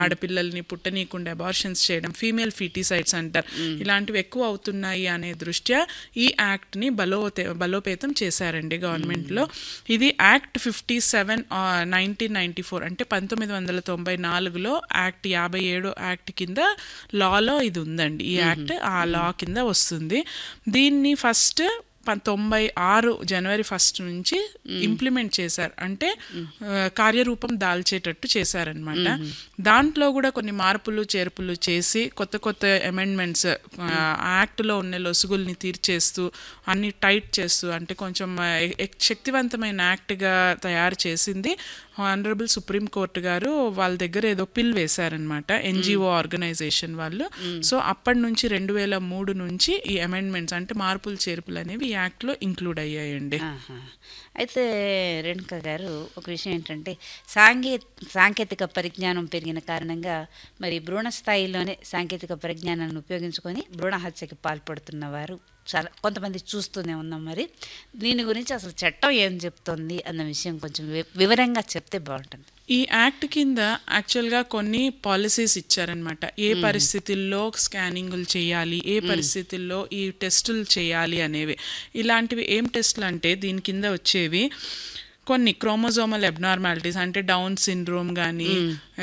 ఆడపిల్లల్ని పుట్టనీయకుండా అబార్షన్స్ చేయడం ఫీమేల్ ఫీటిసైడ్స్ అంటారు ఇలాంటివి ఎక్కువ అవుతున్నాయి అనే దృష్ట్యా ఈ యాక్ట్ ని బలోతే బలోపేతం చేశారండి గవర్నమెంట్ లో ఇది act fifty seven nineteen ninety four అంటే పంతొమ్మిది వందల తొంభై నాలుగులో యాక్ట్ యాభై ఏడు యాక్ట్ కింద లాలో ఇది ఉందండి ఈ యాక్ట్ ఆ లా కింద వస్తుంది దీన్ని ఫస్ట్ ప- తొంభై ఆరు జనవరి ఫస్ట్ నుంచి ఇంప్లిమెంట్ చేశారు అంటే ఆ, కార్యరూపం దాల్చేటట్టు చేశారనమాట దాంట్లో కూడా కొన్ని మార్పులు చేర్పులు చేసి కొత్త కొత్త అమెండ్మెంట్స్ యాక్ట్లో ఉన్న లొసుగుల్ని తీర్చేస్తూ అన్ని టైట్ చేస్తూ అంటే కొంచెం ఆ, ఎ- ఎ- శక్తివంతమైన యాక్ట్గా తయారు చేసింది ఆనరబుల్ సుప్రీం కోర్టు గారు వాళ్ళ దగ్గర ఏదో పిల్ వేశారనమాట ఎన్జిఓ ఆర్గనైజేషన్ వాళ్ళు సో అప్పటి నుంచి రెండు వేల మూడు నుంచి ఈ అమెండ్మెంట్స్ అంటే మార్పులు చేర్పులు అనేవి ఈ యాక్ట్లో ఇంక్లూడ్ అయ్యాయండి ఆహా. అయితే రేణుక గారు ఒక విషయం ఏంటంటే సాంకే సాంకేతిక పరిజ్ఞానం పెరిగిన కారణంగా మరి భ్రూణ స్థాయిలోనే సాంకేతిక పరిజ్ఞానాన్ని ఉపయోగించుకొని భ్రూణ హత్యకి పాల్పడుతున్న వారు చాలా కొంతమంది చూస్తూనే ఉన్నాం మరి దీని గురించి అసలు చట్టం ఏం చెప్తోంది అన్న విషయం కొంచెం వి- వివరంగా చెప్తే బాగుంటుంది ఈ యాక్ట్ కింద యాక్చువల్గా కొన్ని పాలసీస్ ఇచ్చారనమాట ఏ పరిస్థితుల్లో స్కానింగ్లు చేయాలి ఏ పరిస్థితుల్లో ఈ టెస్టులు చేయాలి అనేవి ఇలాంటివి ఏం టెస్టులు అంటే దీని కింద వచ్చేవి కొన్ని క్రోమోజోమల్ అబ్నార్మాలిటీస్ అంటే డౌన్ సిండ్రోమ్ కానీ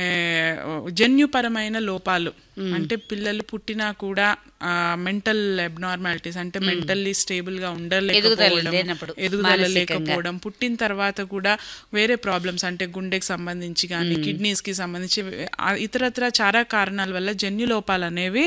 జన్యుపరమైన లోపాలు అంటే పిల్లలు పుట్టినా కూడా మెంటల్ అబ్నార్మాలిటీస్ అంటే మెంటల్లీ స్టేబుల్ గా ఉండలేకపోవడం లేనప్పుడు, ఎదుగుదల మానసికంగా. లేకపోవడం పుట్టిన తర్వాత కూడా వేరే ప్రాబ్లమ్స్ అంటే గుండెకి సంబంధించి కానీ కిడ్నీస్ కి సంబంధించి ఆ ఇతరత్ర చాలా కారణాల వల్ల జన్యు లోపాలు అనేవి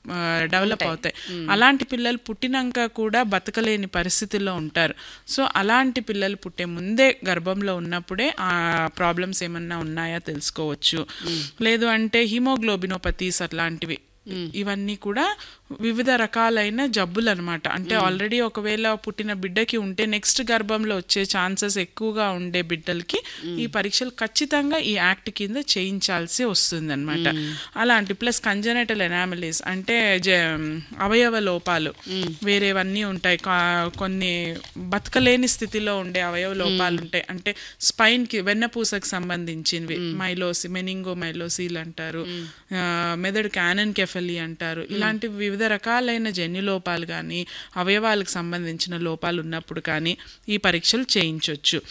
డెవలప్ అవుతాయి అలాంటి పిల్లలు పుట్టినాక కూడా బతకలేని పరిస్థితుల్లో ఉంటారు సో అలాంటి పిల్లలు పుట్టే ముందే గర్భంలో ఉన్నప్పుడే ఆ ప్రాబ్లమ్స్ ఏమన్నా ఉన్నాయా తెలుసుకోవచ్చు లేదు అంటే హిమోగ్లోబినోపతీస్ అట్లాంటివి ఇవన్నీ కూడా వివిధ రకాలైన జబ్బులు అనమాట అంటే ఆల్రెడీ ఒకవేళ పుట్టిన బిడ్డకి ఉంటే నెక్స్ట్ గర్భంలో వచ్చే ఛాన్సెస్ ఎక్కువగా ఉండే బిడ్డలకి ఈ పరీక్షలు ఖచ్చితంగా ఈ యాక్ట్ కింద చేయించాల్సి వస్తుంది అనమాట అలాంటి ప్లస్ కంజనటల్ ఎనామలీస్ అంటే జ- అవయవ లోపాలు వేరేవన్నీ ఉంటాయి కా- కొన్ని బతకలేని స్థితిలో ఉండే అవయవ లోపాలు ఉంటాయి అంటే స్పైన్ కి వెన్నపూసకు సంబంధించినవి మైలోసి మెనింగో మైలోసీల్ అంటారు ఆ, మెదడు క్యానన్ కెఫలి అంటారు ఇలాంటి వివిధ రకాలైన జన్యు లోపాలు కానీ అవయవాలకు సంబంధించిన లోపాలు ఉన్నప్పుడు కానీ ఈ పరీక్షలు చేయించవచ్చు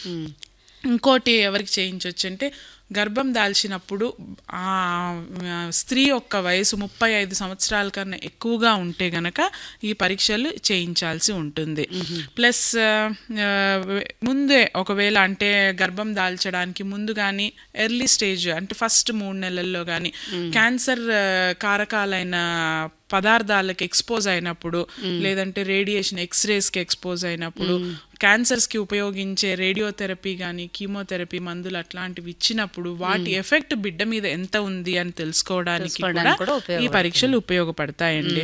ఇంకోటి ఎవరికి చేయించవచ్చు అంటే గర్భం దాల్చినప్పుడు ఆ ఆ, స్త్రీ యొక్క వయసు ముప్పై ఐదు సంవత్సరాల కన్నా ఎక్కువగా ఉంటే గనక ఈ పరీక్షలు చేయించాల్సి ఉంటుంది ప్లస్ ఆ, ఆ, ముందే ఒకవేళ అంటే గర్భం దాల్చడానికి ముందు కానీ ఎర్లీ స్టేజ్ అంటే ఫస్ట్ మూడు నెలల్లో కానీ క్యాన్సర్ ఆ, కారకాలైన పదార్థాలకు ఎక్స్పోజ్ అయినప్పుడు లేదంటే రేడియేషన్ ఎక్స్రేస్కి ఎక్స్పోజ్ అయినప్పుడు క్యాన్సర్స్కి ఉపయోగించే రేడియోథెరపీ కానీ కీమోథెరపీ మందులు అట్లాంటివి ఇచ్చినప్పుడు వాటి ఎఫెక్ట్ బిడ్డ మీద ఎంత ఉంది అని తెలుసుకోవడానికి కూడా తెలుసుకోవడానికి కూడా ఈ ఉపయోగపడుతుంది. పరీక్షలు ఉపయోగపడతాయండి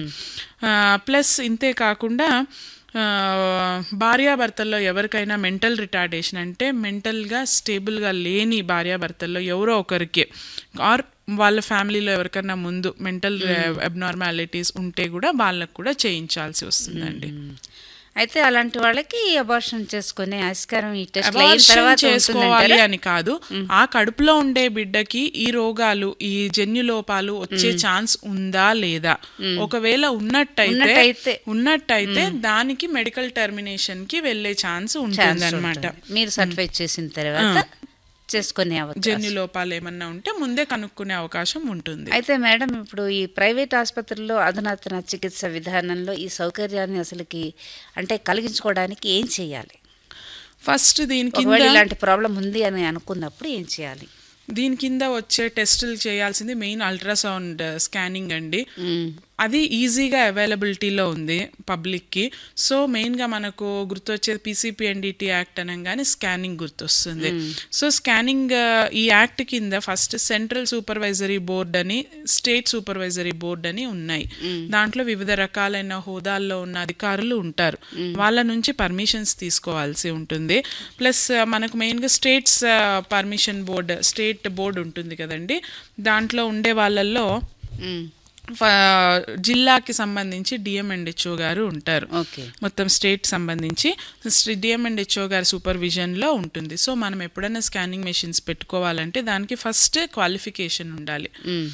ప్లస్ ఇంతే కాకుండా ఆ, భార్యాభర్తల్లో ఎవరికైనా మెంటల్ రిటార్డేషన్ అంటే మెంటల్గా స్టేబుల్గా లేని భార్యాభర్తల్లో ఎవరో ఒకరికి ఆర్ వాళ్ళ ఫ్యామిలీలో ఎవరికైనా ముందు మెంటల్ అబ్నార్మాలిటీస్ ఉంటే కూడా వాళ్ళకు కూడా చేయించాల్సి వస్తుందండి అయితే అలాంటి వాళ్ళకి అబార్షన్ చేసుకునే ఆస్కారం ఈ టెస్ట్ అయిన అబార్షన్ తర్వాత చేసుకోవాలి ఉంటుందంటారా? అని కాదు ఆ కడుపులో ఉండే బిడ్డకి ఈ రోగాలు ఈ జన్యు లోపాలు వచ్చే ఛాన్స్ ఉందా లేదా ఒకవేళ ఉన్నట్టయితే ఉన్నట్టయితే. ఉన్నట్టయితే దానికి మెడికల్ టర్మినేషన్ కి వెళ్లే ఛాన్స్ ఛాన్స్ ఉంటుంది అనమాట ఉంటుంది. మీరు సర్టిఫై చేసిన తర్వాత చేసుకునే అవకాశం జన్యు లోపాలు ఏమన్నా ఉంటే ముందే కనుక్కునే అవకాశం ఉంటుంది అయితే మేడం ఇప్పుడు ఈ ప్రైవేట్ ఆసుపత్రుల్లో అధునాతన చికిత్స విధానంలో ఈ సౌకర్యాన్ని అసలుకి అంటే కలిగించుకోవడానికి ఏం చేయాలి ఫస్ట్ దీని ఒకవేళ కింద ఇలాంటి ప్రాబ్లం ఉంది అని అనుకున్నప్పుడు ఏం చేయాలి దీని కింద వచ్చే టెస్టులు చేయాల్సింది మెయిన్ అల్ట్రాసౌండ్ స్కానింగ్ అండి అది ఈజీగా అవైలబిలిటీలో ఉంది పబ్లిక్కి సో మెయిన్గా మనకు గుర్తొచ్చేది పీసీపీఎన్డిటీ యాక్ట్ అనగానే స్కానింగ్ గుర్తొస్తుంది సో స్కానింగ్ ఈ యాక్ట్ కింద ఫస్ట్ సెంట్రల్ సూపర్వైజరీ బోర్డ్ అని స్టేట్ సూపర్వైజరీ బోర్డ్ అని ఉన్నాయి దాంట్లో వివిధ రకాలైన హోదాల్లో ఉన్న అధికారులు ఉంటారు వాళ్ళ నుంచి పర్మిషన్స్ తీసుకోవాల్సి ఉంటుంది ప్లస్ మనకు మెయిన్గా states permission board state board ఉంటుంది కదండి దాంట్లో ఉండే వాళ్ళల్లో ఫ- జిల్లాకి సంబంధించి డిఎంఎండ్హెచ్ఓ గారు ఉంటారు ఓకే మొత్తం స్టేట్ సంబంధించి డిఎంఎండ్హెచ్ఓ గారి సూపర్విజన్లో ఉంటుంది సో మనం ఎప్పుడైనా స్కానింగ్ మెషిన్స్ పెట్టుకోవాలంటే దానికి ఫస్ట్ క్వాలిఫికేషన్ ఉండాలి